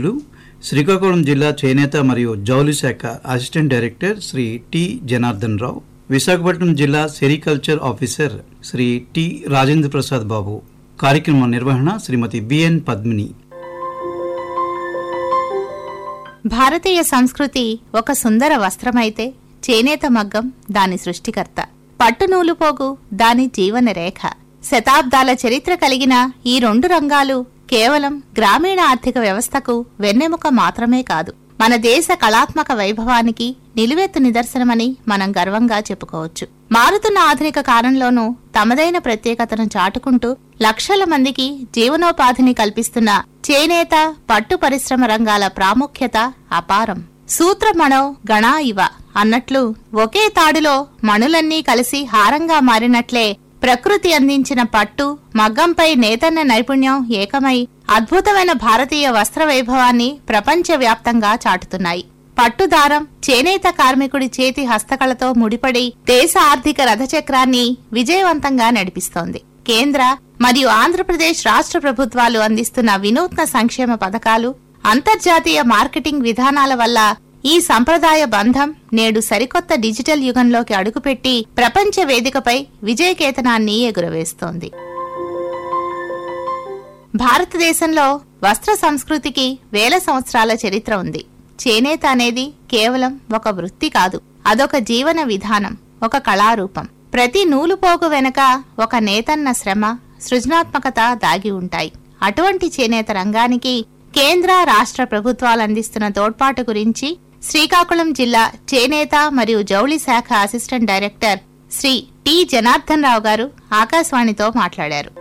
అతిథులు శ్రీకాకుళం జిల్లా చేనేత మరియు జౌలి శాఖ assistant director Shri T Janardhan Rao Visakhapatnam జిల్లా sericulture officer Shri T Rajendra Prasad Babu కార్యక్రమ నిర్వహణ శ్రీమతి బిఎన్ పద్మిని భారతీయ సంస్కృతి ఒక సుందర వస్త్రమైతే చేనేత మగ్గం దాని సృష్టికర్త పట్టు నూలుపోగు దాని జీవన రేఖ శతాబ్దాల చరిత్ర కలిగిన ఈ రెండు రంగాలు కేవలం గ్రామీణ ఆర్థిక వ్యవస్థకు వెన్నెముక మాత్రమే కాదు మన దేశ కళాత్మక వైభవానికి నిలువెత్తు నిదర్శనమని మనం గర్వంగా చెప్పుకోవచ్చు మారుతున్న ఆధునిక కాలంలోనూ తమదైన ప్రత్యేకతను చాటుకుంటూ లక్షల మందికి జీవనోపాధిని కల్పిస్తున్న చేనేత పట్టు పరిశ్రమ రంగాల ప్రాముఖ్యత అపారం సూత్రమణో గణా ఇవ అన్నట్లు ఒకే తాడులో మణులన్నీ కలిసి హారంగా మారినట్లే ప్రకృతి అందించిన పట్టు మగ్గంపై నేతన్న నైపుణ్యం ఏకమై అద్భుతమైన భారతీయ వస్త్ర వైభవాన్ని ప్రపంచవ్యాప్తంగా చాటుతున్నాయి పట్టుదారం చేనేత కార్మికుడి చేతి హస్తకళతో ముడిపడి దేశ ఆర్థిక రథచక్రాన్ని విజయవంతంగా నడిపిస్తోంది కేంద్ర మరియు ఆంధ్రప్రదేశ్ రాష్ట్ర ప్రభుత్వాలు అందిస్తున్న వినూత్న సంక్షేమ పథకాలు అంతర్జాతీయ మార్కెటింగ్ విధానాల వల్ల ఈ సంప్రదాయ బంధం నేడు సరికొత్త డిజిటల్ యుగంలోకి అడుగుపెట్టి ప్రపంచ వేదికపై విజయకేతనాన్ని ఎగురవేస్తోంది భారతదేశంలో వస్త్ర సంస్కృతికి వేల సంవత్సరాల చరిత్ర ఉంది చేనేత అనేది కేవలం ఒక వృత్తి కాదు అదొక జీవన విధానం ఒక కళారూపం ప్రతి నూలుపోగు వెనక ఒక నేతన్న శ్రమ సృజనాత్మకత దాగి ఉంటాయి అటువంటి చేనేత రంగానికి కేంద్ర రాష్ట్ర ప్రభుత్వాలు అందిస్తున్న తోడ్పాటు గురించి శ్రీకాకుళం జిల్లా చేనేత మరియు జౌళి శాఖ assistant director Shri T Janardhan Rao garu ఆకాశవాణితో మాట్లాడారు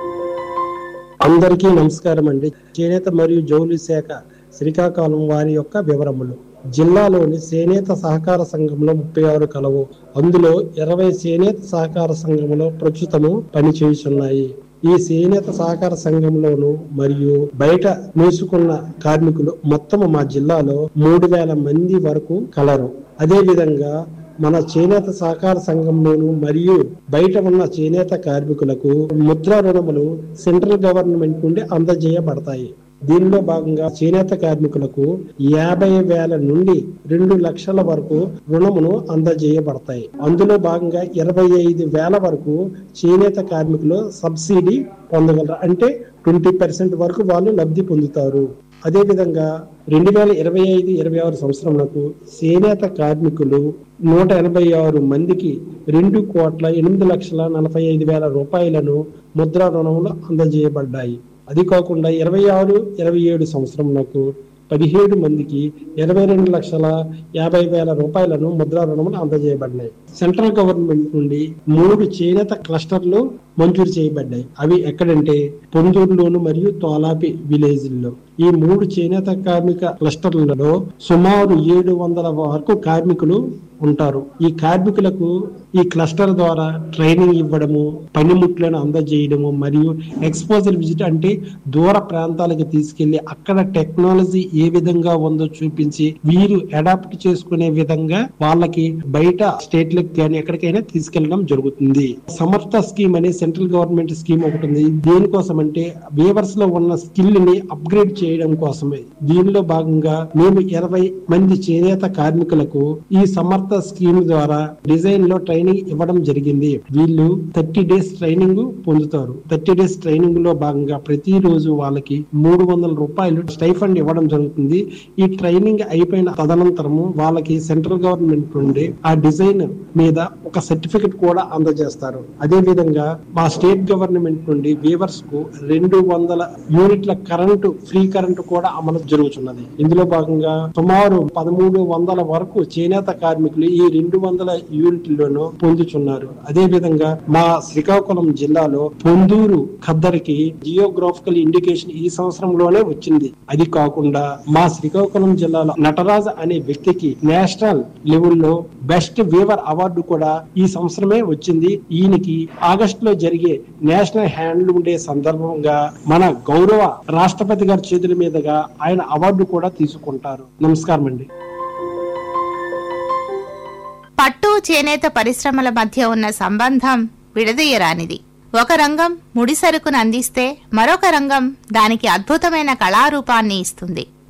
అందరికీ నమస్కారం అండి చేనేత మరియు జౌలి శాఖ శ్రీకాకుళం వారి యొక్క వివరములు జిల్లాలోని చేనేత సహకార సంఘంలో ముప్పై ఆరు కలవు అందులో ఇరవై చేనేత సహకార సంఘంలో ప్రస్తుతము పనిచేయుచున్నాయి ఈ చేనేత సహకార సంఘంలోను మరియు బయట నేసుకున్న కార్మికులు మొత్తం మా జిల్లాలో మూడు వేల మంది వరకు కలరు అదే విధంగా మన చేనేత సహకార సంఘంలోను మరియు బయట ఉన్న చేనేత కార్మికులకు ముద్రా రుణములు సెంట్రల్ గవర్నమెంట్ నుండి అందజేయబడతాయి దీనిలో భాగంగా చేనేత కార్మికులకు యాభై వేల నుండి రెండు లక్షల వరకు రుణమును అందజేయబడతాయి అందులో భాగంగా ఇరవై ఐదు వేల వరకు చేనేత కార్మికులు సబ్సిడీ పొందగలరు అంటే ట్వంటీ పర్సెంట్ వరకు వాళ్ళు లబ్ధి పొందుతారు అదే విధంగా రెండు వేల ఇరవై ఐదు ఇరవై ఆరు సంవత్సరంలో చేనేత కార్మికులు నూట ఎనభై ఆరు మందికి రెండు కోట్ల ఎనిమిది లక్షల నలభై ఐదు వేల రూపాయలను ముద్రా రుణములు అందజేయబడ్డాయి అది కాకుండా ఇరవై ఆరు ఇరవై ఏడు సంవత్సరంలో పదిహేడు మందికి ఇరవై రెండు లక్షల యాభై వేల రూపాయలను ముద్రా రుణములు అందజేయబడినాయి సెంట్రల్ గవర్నమెంట్ నుండి మూడు చేనేత క్లస్టర్లు మంజూరు చేయబడ్డాయి అవి ఎక్కడంటే పొందూరులోను మరియు తోలాపి విలేజ్ల్లో ఈ మూడు చేనేత కార్మిక క్లస్టర్లలో సుమారు ఏడు వందల వరకు కార్మికులు ఉంటారు ఈ కార్మికులకు ఈ క్లస్టర్ ద్వారా ట్రైనింగ్ ఇవ్వడము పనిముట్లను అందజేయడము మరియు ఎక్స్పోజర్ విజిట్ అంటే దూర ప్రాంతాలకు తీసుకెళ్లి అక్కడ టెక్నాలజీ ఏ విధంగా ఉందో చూపించి వీరు అడాప్ట్ చేసుకునే విధంగా వాళ్ళకి బయట స్టేట్లకు కానీ ఎక్కడికైనా తీసుకెళ్లడం జరుగుతుంది సమర్థ స్కీమ్ అనే సెంట్రల్ గవర్నమెంట్ స్కీమ్ ఒకటి ఉంది దేనికోసం అంటే వేవర్స్ లో ఉన్న స్కిల్ ని అప్గ్రేడ్ చేయడం కోసమే దీనిలో భాగంగా మేము ఇరవై మంది చేనేత కార్మికులకు ఈ సమర్థ స్కీమ్ ద్వారా డిజైన్ లో ట్రైనింగ్ ఇవ్వడం జరిగింది వీళ్ళు థర్టీ డేస్ ట్రైనింగ్ పొందుతారు థర్టీ డేస్ ట్రైనింగ్ లో భాగంగా ప్రతి రోజు వాళ్ళకి మూడు వందల రూపాయలు స్టైఫండ్ ఇవ్వడం జరుగుతుంది ఈ ట్రైనింగ్ అయిపోయిన తదనంతరము వాళ్ళకి సెంట్రల్ గవర్నమెంట్ నుండి ఆ డిజైన్ మీద ఒక సర్టిఫికెట్ కూడా అందజేస్తారు అదే విధంగా మా స్టేట్ గవర్నమెంట్ నుండి వీవర్స్ కు రెండు వందల యూనిట్ల కరెంటు ఫ్రీ కరెంటు కూడా అమలు జరుగుతున్నది ఇందులో భాగంగా సుమారు పదమూడు వందల వరకు చేనేత కార్మికులు ఈ రెండు వందల యూనిట్లను పొందుతున్నారు అదే విధంగా మా శ్రీకాకుళం జిల్లాలో పొందూరు ఖద్దరికి జియోగ్రాఫికల్ ఇండికేషన్ ఈ సంవత్సరంలోనే వచ్చింది అది కాకుండా మా శ్రీకాకుళం జిల్లాలో నటరాజ్ అనే వ్యక్తికి నేషనల్ లెవెల్లో బెస్ట్ వీవర్ అవార్డు కూడా ఈ సంవత్సరమే వచ్చింది ఈయనకి ఆగస్ట్ లో జరిగే నేషనల్ హ్యాండ్లూమ్ డే సందర్భంగా మన గౌరవ రాష్ట్రపతి గారి చేతుల మీదుగా ఆయన అవార్డు కూడా తీసుకుంటారు నమస్కారం అండి పట్టు చేనేత పరిశ్రమల మధ్య ఉన్న సంబంధం విడదీయరానిది ఒక రంగం ముడి సరుకును అందిస్తే మరొక రంగం దానికి అద్భుతమైన కళారూపాన్ని ఇస్తుంది